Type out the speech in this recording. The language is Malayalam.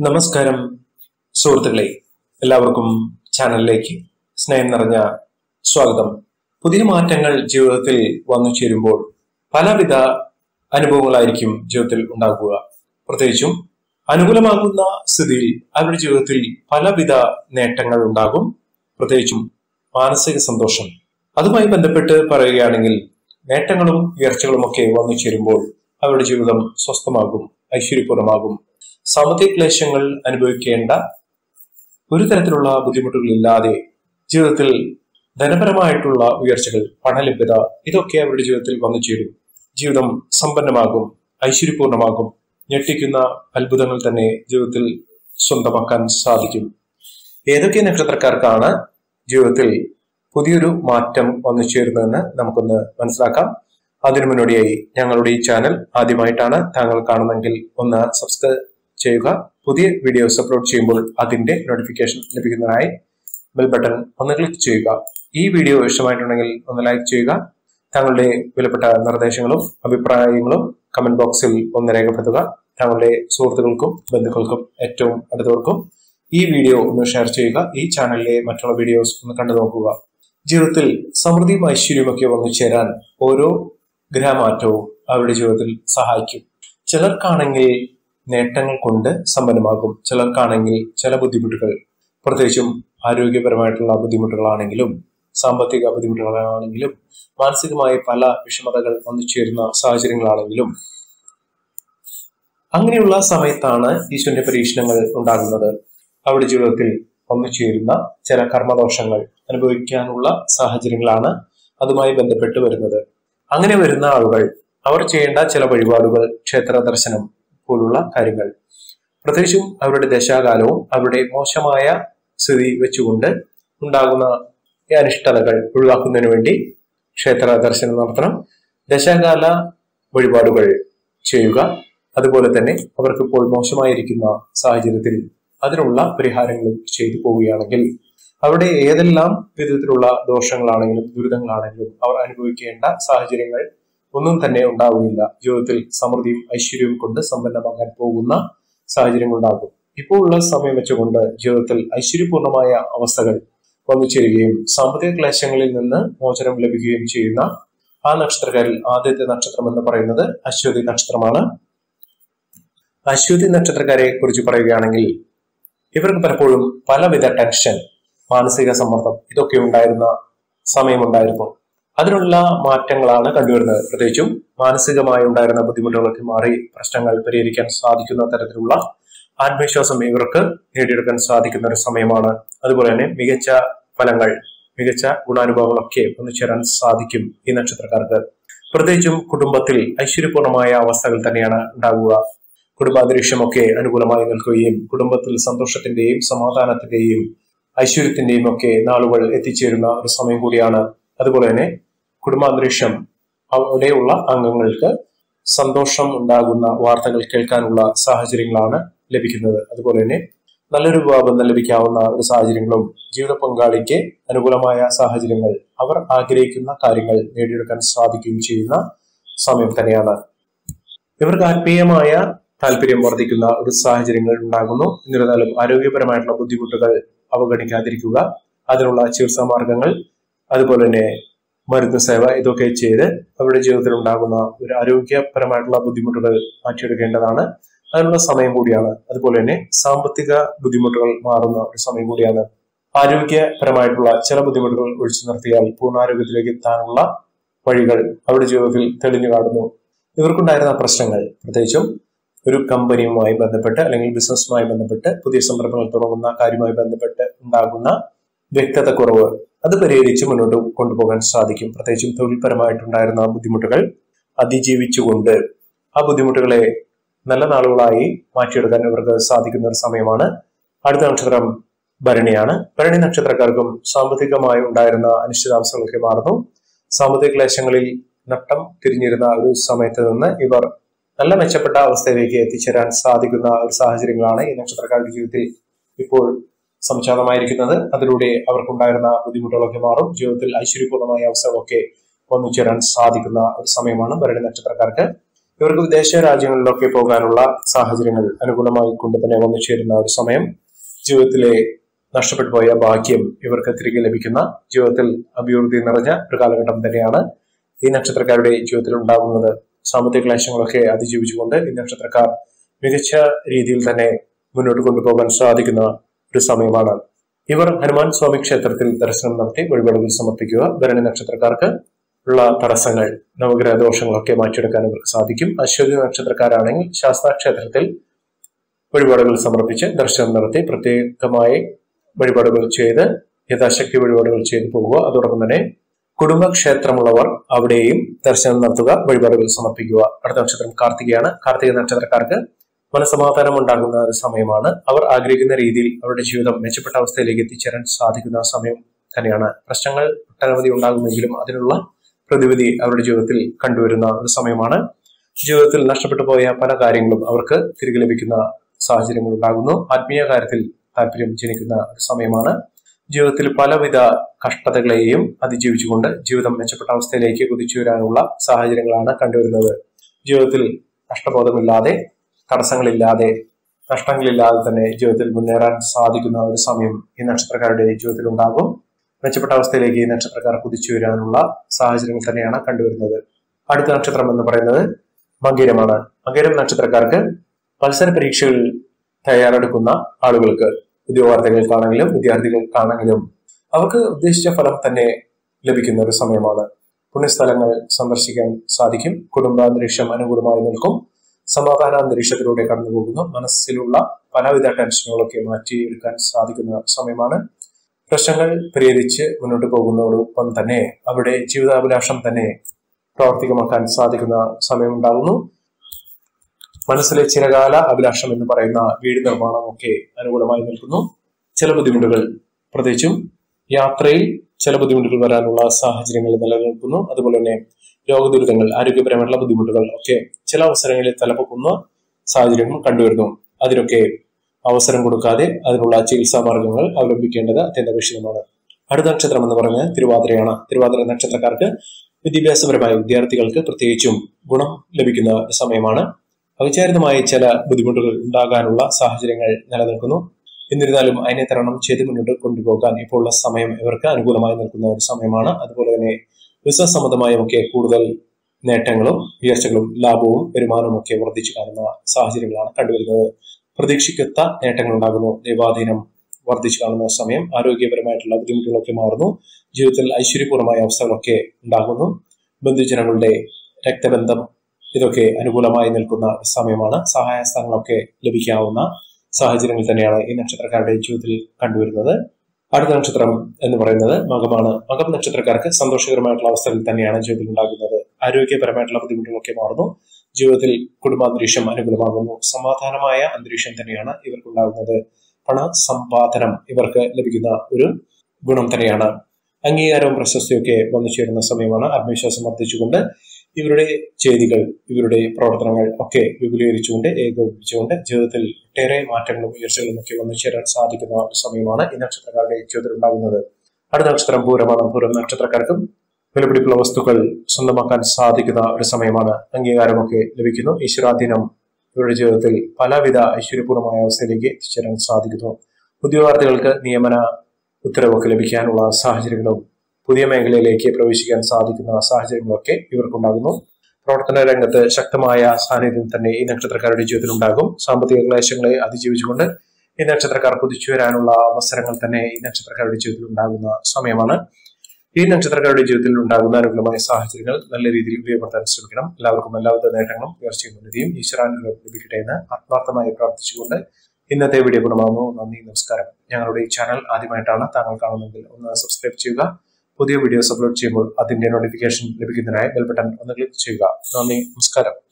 നമസ്കാരം സുഹൃത്തുക്കളെ എല്ലാവർക്കും ചാനലിലേക്ക് സ്നേഹം നിറഞ്ഞ സ്വാഗതം പുതിയ മാറ്റങ്ങൾ ജീവിതത്തിൽ വന്നു ചേരുമ്പോൾ പലവിധ അനുഭവങ്ങളായിരിക്കും ജീവിതത്തിൽ ഉണ്ടാകുക പ്രത്യേകിച്ചും അനുകൂലമാകുന്ന സ്ഥിതിയിൽ അവരുടെ ജീവിതത്തിൽ പലവിധ നേട്ടങ്ങൾ ഉണ്ടാകും പ്രത്യേകിച്ചും മാനസിക സന്തോഷം അതുമായി ബന്ധപ്പെട്ട് പറയുകയാണെങ്കിൽ നേട്ടങ്ങളും ഉയർച്ചകളും ഒക്കെ വന്നു ചേരുമ്പോൾ അവരുടെ ജീവിതം സ്വസ്ഥമാകും ഐശ്വര്യപൂർണമാകും സാമ്പത്തിക ക്ലേശങ്ങൾ അനുഭവിക്കേണ്ട ഒരു തരത്തിലുള്ള ബുദ്ധിമുട്ടുകളില്ലാതെ ജീവിതത്തിൽ ധനപരമായിട്ടുള്ള ഉയർച്ചകൾ പണലഭ്യത ഇതൊക്കെ അവരുടെ ജീവിതത്തിൽ വന്നു ചേരും ജീവിതം സമ്പന്നമാകും ഐശ്വര്യപൂർണമാകും ഞെട്ടിക്കുന്ന അത്ഭുതങ്ങൾ തന്നെ ജീവിതത്തിൽ സ്വന്തമാക്കാൻ സാധിക്കും ഏതൊക്കെ നക്ഷത്രക്കാർക്കാണ് ജീവിതത്തിൽ പുതിയൊരു മാറ്റം വന്നു ചേരുന്നതെന്ന് നമുക്കൊന്ന് മനസ്സിലാക്കാം അതിനു മുന്നോടിയായി ഞങ്ങളുടെ ഈ ചാനൽ ആദ്യമായിട്ടാണ് താങ്കൾ കാണുന്നെങ്കിൽ ഒന്ന് സബ്സ്ക്രൈബ് ചെയ്യുക പുതിയ വീഡിയോസ് അപ്ലോഡ് ചെയ്യുമ്പോൾ അതിന്റെ നോട്ടിഫിക്കേഷൻ ലഭിക്കുന്നതിനായി ബെൽ ബട്ടൺ ഒന്ന് ക്ലിക്ക് ചെയ്യുക ഈ വീഡിയോ ഇഷ്ടമായിട്ടുണ്ടെങ്കിൽ ഒന്ന് ലൈക്ക് ചെയ്യുക താങ്കളുടെ വിലപ്പെട്ട നിർദ്ദേശങ്ങളും അഭിപ്രായങ്ങളും കമന്റ് ബോക്സിൽ ഒന്ന് രേഖപ്പെടുത്തുക താങ്കളുടെ സുഹൃത്തുക്കൾക്കും ബന്ധുക്കൾക്കും ഏറ്റവും അടുത്തവർക്കും ഈ വീഡിയോ ഒന്ന് ഷെയർ ചെയ്യുക ഈ ചാനലിലെ മറ്റുള്ള വീഡിയോസ് ഒന്ന് കണ്ടു നോക്കുക ജീവിതത്തിൽ സമൃദ്ധിയും ഐശ്വര്യമൊക്കെ വന്നു ചേരാൻ ഓരോ ഗ്രഹമാറ്റവും അവരുടെ ജീവിതത്തിൽ സഹായിക്കും ചിലർക്കാണെങ്കിൽ നേട്ടങ്ങൾ കൊണ്ട് സമ്പന്നമാകും ചിലർക്കാണെങ്കിൽ ചില ബുദ്ധിമുട്ടുകൾ പ്രത്യേകിച്ചും ആരോഗ്യപരമായിട്ടുള്ള ബുദ്ധിമുട്ടുകളാണെങ്കിലും സാമ്പത്തിക ബുദ്ധിമുട്ടുകളാണെങ്കിലും മാനസികമായ പല വിഷമതകൾ വന്നു ചേരുന്ന സാഹചര്യങ്ങളാണെങ്കിലും അങ്ങനെയുള്ള സമയത്താണ് ഈശ്വരന്റെ പരീക്ഷണങ്ങൾ ഉണ്ടാകുന്നത് അവരുടെ ജീവിതത്തിൽ വന്നു ചേരുന്ന ചില കർമ്മദോഷങ്ങൾ അനുഭവിക്കാനുള്ള സാഹചര്യങ്ങളാണ് അതുമായി ബന്ധപ്പെട്ട് വരുന്നത് അങ്ങനെ വരുന്ന ആളുകൾ അവർ ചെയ്യേണ്ട ചില വഴിപാടുകൾ ക്ഷേത്ര ദർശനം പോലുള്ള കാര്യങ്ങൾ പ്രത്യേകിച്ചും അവരുടെ ദശാകാലവും അവരുടെ മോശമായ സ്ഥിതി വെച്ചുകൊണ്ട് ഉണ്ടാകുന്ന ഈ അനിഷ്ടതകൾ ഒഴിവാക്കുന്നതിന് വേണ്ടി ക്ഷേത്ര ദർശനം നടത്തണം ദശാകാല വഴിപാടുകൾ ചെയ്യുക അതുപോലെ തന്നെ അവർക്ക് ഇപ്പോൾ മോശമായിരിക്കുന്ന സാഹചര്യത്തിൽ അതിനുള്ള പരിഹാരങ്ങളും ചെയ്തു പോവുകയാണെങ്കിൽ അവിടെ ഏതെല്ലാം വിധത്തിലുള്ള ദോഷങ്ങളാണെങ്കിലും ദുരിതങ്ങളാണെങ്കിലും അവർ അനുഭവിക്കേണ്ട സാഹചര്യങ്ങൾ ഒന്നും തന്നെ ഉണ്ടാവുകയില്ല ജീവിതത്തിൽ സമൃദ്ധിയും ഐശ്വര്യവും കൊണ്ട് സമ്പന്നമാകാൻ പോകുന്ന സാഹചര്യങ്ങൾ ഉണ്ടാകും ഇപ്പോൾ ഉള്ള സമയം വെച്ചുകൊണ്ട് ജീവിതത്തിൽ ഐശ്വര്യപൂർണമായ അവസ്ഥകൾ വന്നു ചേരുകയും സാമ്പത്തിക ക്ലേശങ്ങളിൽ നിന്ന് മോചനം ലഭിക്കുകയും ചെയ്യുന്ന ആ നക്ഷത്രക്കാരിൽ ആദ്യത്തെ നക്ഷത്രം എന്ന് പറയുന്നത് അശ്വതി നക്ഷത്രമാണ് അശ്വതി നക്ഷത്രക്കാരെ കുറിച്ച് പറയുകയാണെങ്കിൽ ഇവർക്ക് പലപ്പോഴും പലവിധ ടെൻഷൻ മാനസിക സമ്മർദ്ദം ഇതൊക്കെ ഉണ്ടായിരുന്ന സമയമുണ്ടായിരുന്നു അതിനുള്ള മാറ്റങ്ങളാണ് കണ്ടുവരുന്നത് പ്രത്യേകിച്ചും മാനസികമായി ഉണ്ടായിരുന്ന ബുദ്ധിമുട്ടുകളൊക്കെ മാറി പ്രശ്നങ്ങൾ പരിഹരിക്കാൻ സാധിക്കുന്ന തരത്തിലുള്ള ആത്മവിശ്വാസം ഇവർക്ക് നേടിയെടുക്കാൻ സാധിക്കുന്ന ഒരു സമയമാണ് അതുപോലെ തന്നെ മികച്ച ഫലങ്ങൾ മികച്ച ഗുണാനുഭവങ്ങളൊക്കെ ഒന്നു ചേരാൻ സാധിക്കും ഈ നക്ഷത്രക്കാർക്ക് പ്രത്യേകിച്ചും കുടുംബത്തിൽ ഐശ്വര്യപൂർണമായ അവസ്ഥകൾ തന്നെയാണ് ഉണ്ടാവുക കുടുംബാന്തരീക്ഷമൊക്കെ അനുകൂലമായി നിൽക്കുകയും കുടുംബത്തിൽ സന്തോഷത്തിന്റെയും സമാധാനത്തിന്റെയും ഐശ്വര്യത്തിന്റെയും ഒക്കെ നാളുകൾ എത്തിച്ചേരുന്ന ഒരു സമയം കൂടിയാണ് അതുപോലെ തന്നെ കുടുംബാന്തരീക്ഷം അവിടെയുള്ള അംഗങ്ങൾക്ക് സന്തോഷം ഉണ്ടാകുന്ന വാർത്തകൾ കേൾക്കാനുള്ള സാഹചര്യങ്ങളാണ് ലഭിക്കുന്നത് അതുപോലെ തന്നെ നല്ലൊരു ബന്ധം ലഭിക്കാവുന്ന ഒരു സാഹചര്യങ്ങളും ജീവിത പങ്കാളിക്ക് അനുകൂലമായ സാഹചര്യങ്ങൾ അവർ ആഗ്രഹിക്കുന്ന കാര്യങ്ങൾ നേടിയെടുക്കാൻ സാധിക്കുകയും ചെയ്യുന്ന സമയം തന്നെയാണ് ഇവർക്ക് ആത്മീയമായ താല്പര്യം വർദ്ധിക്കുന്ന ഒരു സാഹചര്യങ്ങൾ ഉണ്ടാകുന്നു എന്നിരുന്നാലും ആരോഗ്യപരമായിട്ടുള്ള ബുദ്ധിമുട്ടുകൾ അവഗണിക്കാതിരിക്കുക അതിനുള്ള ചികിത്സാ മാർഗങ്ങൾ അതുപോലെ തന്നെ മരുന്ന് സേവ ഇതൊക്കെ ചെയ്ത് അവരുടെ ജീവിതത്തിൽ ഉണ്ടാകുന്ന ഒരു ആരോഗ്യപരമായിട്ടുള്ള ബുദ്ധിമുട്ടുകൾ മാറ്റിയെടുക്കേണ്ടതാണ് അതിനുള്ള സമയം കൂടിയാണ് അതുപോലെ തന്നെ സാമ്പത്തിക ബുദ്ധിമുട്ടുകൾ മാറുന്ന ഒരു സമയം കൂടിയാണ് ആരോഗ്യപരമായിട്ടുള്ള ചില ബുദ്ധിമുട്ടുകൾ ഒഴിച്ചു നിർത്തിയാൽ പൂർണ്ണാരോഗ്യത്തിലേക്ക് എത്താനുള്ള വഴികൾ അവരുടെ ജീവിതത്തിൽ തെളിഞ്ഞു കാണുന്നു ഇവർക്കുണ്ടായിരുന്ന പ്രശ്നങ്ങൾ പ്രത്യേകിച്ചും ഒരു കമ്പനിയുമായി ബന്ധപ്പെട്ട് അല്ലെങ്കിൽ ബിസിനസ്സുമായി ബന്ധപ്പെട്ട് പുതിയ സംരംഭങ്ങൾ തുടങ്ങുന്ന കാര്യവുമായി ബന്ധപ്പെട്ട് ഉണ്ടാകുന്ന വ്യക്തത കുറവ് അത് പരിഹരിച്ച് മുന്നോട്ട് കൊണ്ടുപോകാൻ സാധിക്കും പ്രത്യേകിച്ചും തൊഴിൽപരമായിട്ടുണ്ടായിരുന്ന ബുദ്ധിമുട്ടുകൾ അതിജീവിച്ചുകൊണ്ട് ആ ബുദ്ധിമുട്ടുകളെ നല്ല നാളുകളായി മാറ്റിയെടുക്കാൻ ഇവർക്ക് സാധിക്കുന്ന ഒരു സമയമാണ് അടുത്ത നക്ഷത്രം ഭരണിയാണ് ഭരണി നക്ഷത്രക്കാർക്കും സാമ്പത്തികമായി ഉണ്ടായിരുന്ന അനിശ്ചിതാവസ്ഥകളൊക്കെ മാറുന്നു സാമ്പത്തിക ക്ലേശങ്ങളിൽ നട്ടം തിരിഞ്ഞിരുന്ന ഒരു സമയത്ത് നിന്ന് ഇവർ നല്ല മെച്ചപ്പെട്ട അവസ്ഥയിലേക്ക് എത്തിച്ചേരാൻ സാധിക്കുന്ന ഒരു സാഹചര്യങ്ങളാണ് ഈ നക്ഷത്രക്കാരുടെ ജീവിതത്തിൽ ഇപ്പോൾ സംജാതമായിരിക്കുന്നത് അതിലൂടെ അവർക്കുണ്ടായിരുന്ന ബുദ്ധിമുട്ടുകളൊക്കെ മാറും ജീവിതത്തിൽ ഐശ്വര്യപൂർണമായ അവസ്ഥകളൊക്കെ വന്നു ചേരാൻ സാധിക്കുന്ന ഒരു സമയമാണ് ഭരണി നക്ഷത്രക്കാർക്ക് ഇവർക്ക് വിദേശ രാജ്യങ്ങളിലൊക്കെ പോകാനുള്ള സാഹചര്യങ്ങൾ അനുകൂലമായി കൊണ്ട് തന്നെ വന്നു ചേരുന്ന ഒരു സമയം ജീവിതത്തിലെ നഷ്ടപ്പെട്ടു പോയ ഭാഗ്യം ഇവർക്ക് തിരികെ ലഭിക്കുന്ന ജീവിതത്തിൽ അഭിവൃദ്ധി നിറഞ്ഞ ഒരു കാലഘട്ടം തന്നെയാണ് ഈ നക്ഷത്രക്കാരുടെ ജീവിതത്തിൽ ഉണ്ടാകുന്നത് സാമ്പത്തിക ക്ലേശങ്ങളൊക്കെ അതിജീവിച്ചുകൊണ്ട് ഈ നക്ഷത്രക്കാർ മികച്ച രീതിയിൽ തന്നെ മുന്നോട്ട് കൊണ്ടുപോകാൻ സാധിക്കുന്ന ഒരു സമയമാണ് ഇവർ ഹനുമാൻ സ്വാമി ക്ഷേത്രത്തിൽ ദർശനം നടത്തി വഴിപാടുകൾ സമർപ്പിക്കുക ഭരണി നക്ഷത്രക്കാർക്ക് ഉള്ള തടസ്സങ്ങൾ നവഗ്രഹ ദോഷങ്ങളൊക്കെ മാറ്റിയെടുക്കാൻ ഇവർക്ക് സാധിക്കും അശ്വതി നക്ഷത്രക്കാരാണെങ്കിൽ ശാസ്താ ക്ഷേത്രത്തിൽ വഴിപാടുകൾ സമർപ്പിച്ച് ദർശനം നടത്തി പ്രത്യേകമായി വഴിപാടുകൾ ചെയ്ത് യഥാശക്തി വഴിപാടുകൾ ചെയ്തു പോവുക അതോടൊപ്പം തന്നെ കുടുംബക്ഷേത്രമുള്ളവർ അവിടെയും ദർശനം നടത്തുക വഴിപാടുകൾ സമർപ്പിക്കുക അടുത്ത നക്ഷത്രം കാർത്തികയാണ് കാർത്തിക നക്ഷത്രക്കാർക്ക് മനസമാധാനം ഉണ്ടാകുന്ന ഒരു സമയമാണ് അവർ ആഗ്രഹിക്കുന്ന രീതിയിൽ അവരുടെ ജീവിതം മെച്ചപ്പെട്ട അവസ്ഥയിലേക്ക് എത്തിച്ചേരാൻ സാധിക്കുന്ന സമയം തന്നെയാണ് പ്രശ്നങ്ങൾ ഒട്ടനവധി ഉണ്ടാകുമെങ്കിലും അതിനുള്ള പ്രതിവിധി അവരുടെ ജീവിതത്തിൽ കണ്ടുവരുന്ന ഒരു സമയമാണ് ജീവിതത്തിൽ നഷ്ടപ്പെട്ടു പോയ പല കാര്യങ്ങളും അവർക്ക് തിരികെ ലഭിക്കുന്ന സാഹചര്യങ്ങൾ ഉണ്ടാകുന്നു ആത്മീയ കാര്യത്തിൽ താല്പര്യം ജനിക്കുന്ന ഒരു സമയമാണ് ജീവിതത്തിൽ പലവിധ കഷ്ടതകളെയും അതിജീവിച്ചുകൊണ്ട് ജീവിതം മെച്ചപ്പെട്ട അവസ്ഥയിലേക്ക് കുതിച്ചു വരാനുള്ള സാഹചര്യങ്ങളാണ് കണ്ടുവരുന്നത് ജീവിതത്തിൽ നഷ്ടബോധമില്ലാതെ തടസ്സങ്ങളില്ലാതെ നഷ്ടങ്ങളില്ലാതെ തന്നെ ജീവിതത്തിൽ മുന്നേറാൻ സാധിക്കുന്ന ഒരു സമയം ഈ നക്ഷത്രക്കാരുടെ ജീവിതത്തിൽ ഉണ്ടാകും മെച്ചപ്പെട്ട അവസ്ഥയിലേക്ക് ഈ നക്ഷത്രക്കാർ കുതിച്ചു വരാനുള്ള സാഹചര്യങ്ങൾ തന്നെയാണ് കണ്ടുവരുന്നത് അടുത്ത നക്ഷത്രം എന്ന് പറയുന്നത് മകരമാണ് മകരം നക്ഷത്രക്കാർക്ക് മത്സര പരീക്ഷകൾ തയ്യാറെടുക്കുന്ന ആളുകൾക്ക് ഉദ്യോഗാർത്ഥികൾക്കാണെങ്കിലും വിദ്യാർത്ഥികൾക്കാണെങ്കിലും അവർക്ക് ഉദ്ദേശിച്ച ഫലം തന്നെ ലഭിക്കുന്ന ഒരു സമയമാണ് പുണ്യസ്ഥലങ്ങൾ സന്ദർശിക്കാൻ സാധിക്കും കുടുംബാന്തരീക്ഷം അനുകൂലമായി നിൽക്കും സമാധാന അന്തരീക്ഷത്തിലൂടെ കടന്നു പോകുന്നു മനസ്സിലുള്ള പലവിധ ടെൻഷനുകളൊക്കെ മാറ്റിയെടുക്കാൻ സാധിക്കുന്ന സമയമാണ് പ്രശ്നങ്ങൾ പരിഹരിച്ച് മുന്നോട്ട് പോകുന്നതോടൊപ്പം തന്നെ അവിടെ ജീവിതാഭിലാഷം തന്നെ പ്രാവർത്തികമാക്കാൻ സാധിക്കുന്ന സമയമുണ്ടാകുന്നു മനസ്സിലെ ചിരകാല അഭിലാഷം എന്ന് പറയുന്ന വീട് നിർമ്മാണമൊക്കെ അനുകൂലമായി നിൽക്കുന്നു ചില ബുദ്ധിമുട്ടുകൾ പ്രത്യേകിച്ചും യാത്രയിൽ ചില ബുദ്ധിമുട്ടുകൾ വരാനുള്ള സാഹചര്യങ്ങൾ നിലനിൽക്കുന്നു അതുപോലെ തന്നെ രോഗദുരിതങ്ങൾ ആരോഗ്യപരമായിട്ടുള്ള ബുദ്ധിമുട്ടുകൾ ഒക്കെ ചില അവസരങ്ങളിൽ തലപ്പൊക്കുന്ന സാഹചര്യങ്ങൾ കണ്ടുവരുന്നു അതിനൊക്കെ അവസരം കൊടുക്കാതെ അതിനുള്ള ചികിത്സാ മാർഗങ്ങൾ അവലംബിക്കേണ്ടത് അത്യന്താപേക്ഷിതമാണ് അടുത്ത നക്ഷത്രം എന്ന് പറഞ്ഞാൽ തിരുവാതിരയാണ് തിരുവാതിര നക്ഷത്രക്കാർക്ക് വിദ്യാഭ്യാസപരമായ വിദ്യാർത്ഥികൾക്ക് പ്രത്യേകിച്ചും ഗുണം ലഭിക്കുന്ന ഒരു സമയമാണ് അവിചാരിതമായ ചില ബുദ്ധിമുട്ടുകൾ ഉണ്ടാകാനുള്ള സാഹചര്യങ്ങൾ നിലനിൽക്കുന്നു എന്നിരുന്നാലും അതിനെ തരണം ചെയ്ത് മുന്നോട്ട് കൊണ്ടുപോകാൻ ഇപ്പോൾ ഉള്ള സമയം ഇവർക്ക് അനുകൂലമായി നിൽക്കുന്ന ഒരു സമയമാണ് അതുപോലെ തന്നെ ബിസിനസ് സംബന്ധമായുമൊക്കെ കൂടുതൽ നേട്ടങ്ങളും ഉയർച്ചകളും ലാഭവും വരുമാനവും ഒക്കെ വർദ്ധിച്ചു കാണുന്ന സാഹചര്യങ്ങളാണ് കണ്ടുവരുന്നത് പ്രതീക്ഷിക്കത്ത നേട്ടങ്ങൾ ഉണ്ടാകുന്നു ദൈവാധീനം വർദ്ധിച്ചു കാണുന്ന സമയം ആരോഗ്യപരമായിട്ടുള്ള ബുദ്ധിമുട്ടുകളൊക്കെ മാറുന്നു ജീവിതത്തിൽ ഐശ്വര്യപൂർണമായ അവസ്ഥകളൊക്കെ ഉണ്ടാകുന്നു ബന്ധുജനങ്ങളുടെ രക്തബന്ധം ഇതൊക്കെ അനുകൂലമായി നിൽക്കുന്ന സമയമാണ് സഹായസ്ഥാനങ്ങളൊക്കെ ലഭിക്കാവുന്ന സാഹചര്യങ്ങൾ തന്നെയാണ് ഈ നക്ഷത്രക്കാരുടെ ജീവിതത്തിൽ കണ്ടുവരുന്നത് അടുത്ത നക്ഷത്രം എന്ന് പറയുന്നത് മകമാണ് മകം നക്ഷത്രക്കാർക്ക് സന്തോഷകരമായിട്ടുള്ള അവസ്ഥകൾ തന്നെയാണ് ജീവിതത്തിൽ ഉണ്ടാകുന്നത് ആരോഗ്യപരമായിട്ടുള്ള ബുദ്ധിമുട്ടുകളൊക്കെ മാറുന്നു ജീവിതത്തിൽ കുടുംബാന്തരീക്ഷം അനുകൂലമാകുന്നു സമാധാനമായ അന്തരീക്ഷം തന്നെയാണ് ഇവർക്കുണ്ടാകുന്നത് പണ സമ്പാദനം ഇവർക്ക് ലഭിക്കുന്ന ഒരു ഗുണം തന്നെയാണ് അംഗീകാരവും പ്രശസ്തിയൊക്കെ വന്നു ചേരുന്ന സമയമാണ് ആത്മവിശ്വാസം വർദ്ധിച്ചുകൊണ്ട് ഇവരുടെ ചെയ്തികൾ ഇവരുടെ പ്രവർത്തനങ്ങൾ ഒക്കെ വിപുലീകരിച്ചുകൊണ്ട് ഏകോപിപ്പിച്ചുകൊണ്ട് ജീവിതത്തിൽ ഒട്ടേറെ മാറ്റങ്ങളും ഉയർച്ചകളും ഒക്കെ വന്നു ചേരാൻ സാധിക്കുന്ന ഒരു സമയമാണ് ഈ നക്ഷത്രക്കാരുടെ ജീവിതത്തിൽ ഉണ്ടാകുന്നത് അടുത്ത നക്ഷത്രം പൂരമാണ് പൂരം നക്ഷത്രക്കാർക്കും വിലപിടിപ്പുള്ള വസ്തുക്കൾ സ്വന്തമാക്കാൻ സാധിക്കുന്ന ഒരു സമയമാണ് അംഗീകാരമൊക്കെ ലഭിക്കുന്നു ഈശ്വരാധീനം ഇവരുടെ ജീവിതത്തിൽ പലവിധ ഐശ്വര്യപൂർണമായ അവസ്ഥയിലേക്ക് എത്തിച്ചേരാൻ സാധിക്കുന്നു ഉദ്യോഗാർത്ഥികൾക്ക് നിയമന ഉത്തരവൊക്കെ ലഭിക്കാനുള്ള സാഹചര്യങ്ങളും പുതിയ മേഖലയിലേക്ക് പ്രവേശിക്കാൻ സാധിക്കുന്ന സാഹചര്യങ്ങളൊക്കെ ഇവർക്കുണ്ടാകുന്നു പ്രവർത്തന രംഗത്ത് ശക്തമായ സാന്നിധ്യം തന്നെ ഈ നക്ഷത്രക്കാരുടെ ജീവിതത്തിൽ ഉണ്ടാകും സാമ്പത്തിക ക്ലേശങ്ങളെ അതിജീവിച്ചുകൊണ്ട് ഈ നക്ഷത്രക്കാർ കുതിച്ചു വരാനുള്ള അവസരങ്ങൾ തന്നെ ഈ നക്ഷത്രക്കാരുടെ ജീവിതത്തിൽ ഉണ്ടാകുന്ന സമയമാണ് ഈ നക്ഷത്രക്കാരുടെ ജീവിതത്തിൽ ഉണ്ടാകുന്ന അനുകൂലമായ സാഹചര്യങ്ങൾ നല്ല രീതിയിൽ ഉപയോഗപ്പെടുത്താൻ ശ്രമിക്കണം എല്ലാവർക്കും എല്ലാവിധ നേട്ടങ്ങളും ഉയർച്ചയും ഉന്നതിയും ഈശ്വരാനുഗ്രഹം ലഭിക്കട്ടെ എന്ന് ആത്മാർത്ഥമായി പ്രാർത്ഥിച്ചുകൊണ്ട് ഇന്നത്തെ വീഡിയോ ഗുണമാകുന്നു നന്ദി നമസ്കാരം ഞങ്ങളുടെ ഈ ചാനൽ ആദ്യമായിട്ടാണ് താങ്കൾ കാണുന്നതെങ്കിൽ ഒന്ന് സബ്സ്ക്രൈബ് ചെയ്യുക പുതിയ വീഡിയോസ് അപ്ലോഡ് ചെയ്യുമ്പോൾ അതിന്റെ നോട്ടിഫിക്കേഷൻ ലഭിക്കുന്നതിനായി ബെൽ ബട്ടൺ ഒന്ന് ക്ലിക്ക് ചെയ്യുക നന്ദി നമസ്കാരം